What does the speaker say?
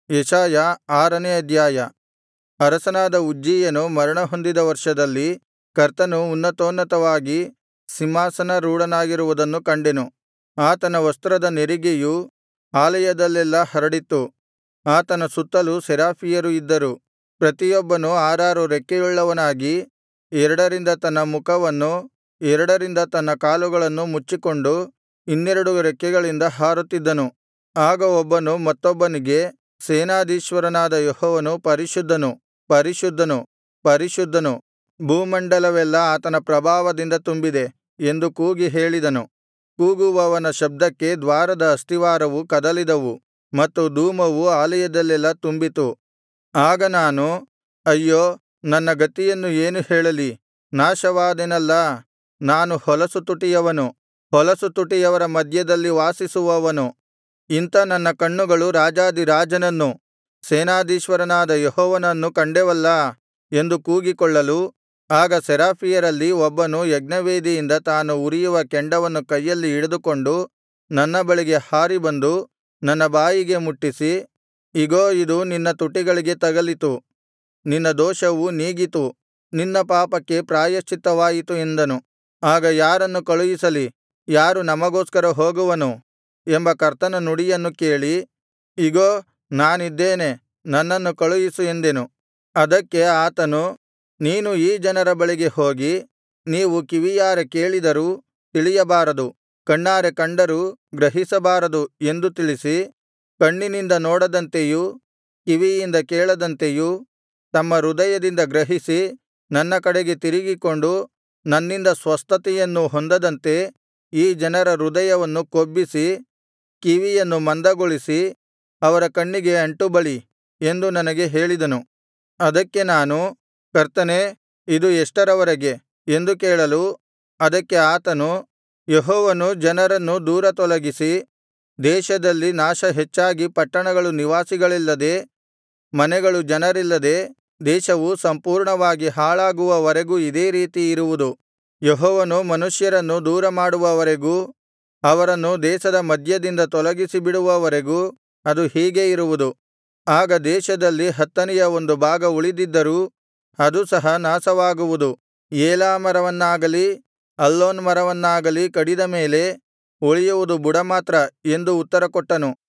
ಯೆಶಾಯ ಆರನೇ ಅಧ್ಯಾಯ ಅರಸನಾದ ಉಜ್ಜೀಯನು ಮರಣಹೊಂದಿದ ವರ್ಷದಲ್ಲಿ ಕರ್ತನು ಉನ್ನತೋನ್ನತವಾಗಿ ಸಿಂಹಾಸನಾರೂಢನಾಗಿರುವುದನ್ನು ಕಂಡೆನು ಆತನ ವಸ್ತ್ರದ ನೆರಿಗೆಯು ಆಲಯದಲ್ಲೆಲ್ಲಾ ಹರಡಿತ್ತು ಆತನ ಸುತ್ತಲು ಸೆರಾಫಿಯರು ಇದ್ದರು ಪ್ರತಿಯೊಬ್ಬನು ಆರಾರು ರೆಕ್ಕೆಯುಳ್ಳವನಾಗಿ ಎರಡರಿಂದ ತನ್ನ ಮುಖವನ್ನೂ ಎರಡರಿಂದ ತನ್ನ ಕಾಲುಗಳನ್ನೂ ಮುಚ್ಚಿಕೊಂಡು ಇನ್ನೆರಡು ರೆಕ್ಕೆಗಳಿಂದ ಹಾರುತ್ತಿದ್ದನು ಆಗ ಒಬ್ಬನು ಮತ್ತೊಬ್ಬನಿಗೆ ಸೇನಾಧೀಶ್ವರನಾದ ಯೆಹೋವನು ಪರಿಶುದ್ಧನು ಪರಿಶುದ್ಧನು ಪರಿಶುದ್ಧನು ಭೂಮಂಡಲವೆಲ್ಲಾ ಆತನ ಪ್ರಭಾವದಿಂದ ತುಂಬಿದೆ ಎಂದು ಕೂಗಿ ಹೇಳಿದನು ಕೂಗುವವನ ಶಬ್ದಕ್ಕೆ ದ್ವಾರದ ಅಸ್ತಿವಾರವು ಕದಲಿದವು ಮತ್ತು ಧೂಮವು ಆಲಯದಲ್ಲೆಲ್ಲಾ ತುಂಬಿತು ಆಗ ನಾನು ಅಯ್ಯೋ ನನ್ನ ಗತಿಯನ್ನು ಏನು ಹೇಳಲಿ ನಾಶವಾದೆನಲ್ಲಾ ನಾನು ಹೊಲಸು ತುಟಿಯವನು ಹೊಲಸು ತುಟಿಯವರ ಮಧ್ಯದಲ್ಲಿ ವಾಸಿಸುವವನು ಇಂಥ ನನ್ನ ಕಣ್ಣುಗಳು ರಾಜಾಧಿರಾಜನನ್ನು ಸೇನಾಧೀಶ್ವರನಾದ ಯೆಹೋವನನ್ನು ಕಂಡೆವಲ್ಲಾ ಎಂದು ಕೂಗಿಕೊಳ್ಳಲು ಆಗ ಸೆರಾಫಿಯರಲ್ಲಿ ಒಬ್ಬನು ಯಜ್ಞವೇದಿಯಿಂದ ತಾನು ಉರಿಯುವ ಕೆಂಡವನ್ನು ಕೈಯಲ್ಲಿ ಹಿಡಿದುಕೊಂಡು ನನ್ನ ಬಳಿಗೆ ಹಾರಿ ಬಂದು ನನ್ನ ಬಾಯಿಗೆ ಮುಟ್ಟಿಸಿ ಇಗೋ ಇದು ನಿನ್ನ ತುಟಿಗಳಿಗೆ ತಗಲಿತು ನಿನ್ನ ದೋಷವು ನೀಗಿತು ನಿನ್ನ ಪಾಪಕ್ಕೆ ಪ್ರಾಯಶ್ಚಿತ್ತವಾಯಿತು ಎಂದನು ಆಗ ಯಾರನ್ನು ಕಳುಹಿಸಲಿ ಯಾರು ನಮಗೋಸ್ಕರ ಹೋಗುವನು ಎಂಬ ಕರ್ತನ ನುಡಿಯನ್ನು ಕೇಳಿ ಇಗೋ ನಾನಿದ್ದೇನೆ ನನ್ನನ್ನು ಕಳುಹಿಸು ಎಂದೆನು ಅದಕ್ಕೆ ಆತನು ನೀನು ಈ ಜನರ ಬಳಿಗೆ ಹೋಗಿ ನೀವು ಕಿವಿಯಾರೆ ಕೇಳಿದರೂ ತಿಳಿಯಬಾರದು ಕಣ್ಣಾರೆ ಕಂಡರೂ ಗ್ರಹಿಸಬಾರದು ಎಂದು ತಿಳಿಸಿ ಕಣ್ಣಿನಿಂದ ನೋಡದಂತೆಯೂ ಕಿವಿಯಿಂದ ಕೇಳದಂತೆಯೂ ತಮ್ಮ ಹೃದಯದಿಂದ ಗ್ರಹಿಸಿ ನನ್ನ ಕಡೆಗೆ ತಿರುಗಿಕೊಂಡು ನನ್ನಿಂದ ಸ್ವಸ್ಥತೆಯನ್ನು ಹೊಂದದಂತೆ ಈ ಜನರ ಹೃದಯವನ್ನು ಕೊಬ್ಬಿಸಿ ಕಿವಿಯನ್ನು ಮಂದಗೊಳಿಸಿ ಅವರ ಕಣ್ಣಿಗೆ ಅಂಟುಬಳಿ ಎಂದು ನನಗೆ ಹೇಳಿದನು ಅದಕ್ಕೆ ನಾನು ಕರ್ತನೇ ಇದು ಎಷ್ಟರವರೆಗೆ ಎಂದು ಕೇಳಲು ಅದಕ್ಕೆ ಆತನು ಯೆಹೋವನು ಜನರನ್ನು ದೂರ ತೊಲಗಿಸಿ ದೇಶದಲ್ಲಿ ನಾಶ ಹೆಚ್ಚಾಗಿ ಪಟ್ಟಣಗಳು ನಿವಾಸಿಗಳಿಲ್ಲದೆ ಮನೆಗಳು ಜನರಿಲ್ಲದೆ ದೇಶವು ಸಂಪೂರ್ಣವಾಗಿ ಹಾಳಾಗುವವರೆಗೂ ಇದೇ ರೀತಿ ಇರುವುದು ಯೆಹೋವನು ಮನುಷ್ಯರನ್ನು ದೂರಮಾಡುವವರೆಗೂ ಅವರನ್ನು ದೇಶದ ಮಧ್ಯದಿಂದ ತೊಲಗಿಸಿಬಿಡುವವರೆಗೂ ಅದು ಹೀಗೆ ಇರುವುದು ಆಗ ದೇಶದಲ್ಲಿ ಹತ್ತನೆಯ ಒಂದು ಭಾಗ ಉಳಿದಿದ್ದರೂ ಅದು ಸಹ ನಾಶವಾಗುವುದು ಏಲಾ ಮರವನ್ನಾಗಲಿ ಅಲ್ಲೋನ್ ಮರವನ್ನಾಗಲಿ ಕಡಿದ ಮೇಲೆ ಉಳಿಯುವುದು ಬುಡ ಮಾತ್ರ ಎಂದು ಉತ್ತರಕೊಟ್ಟನು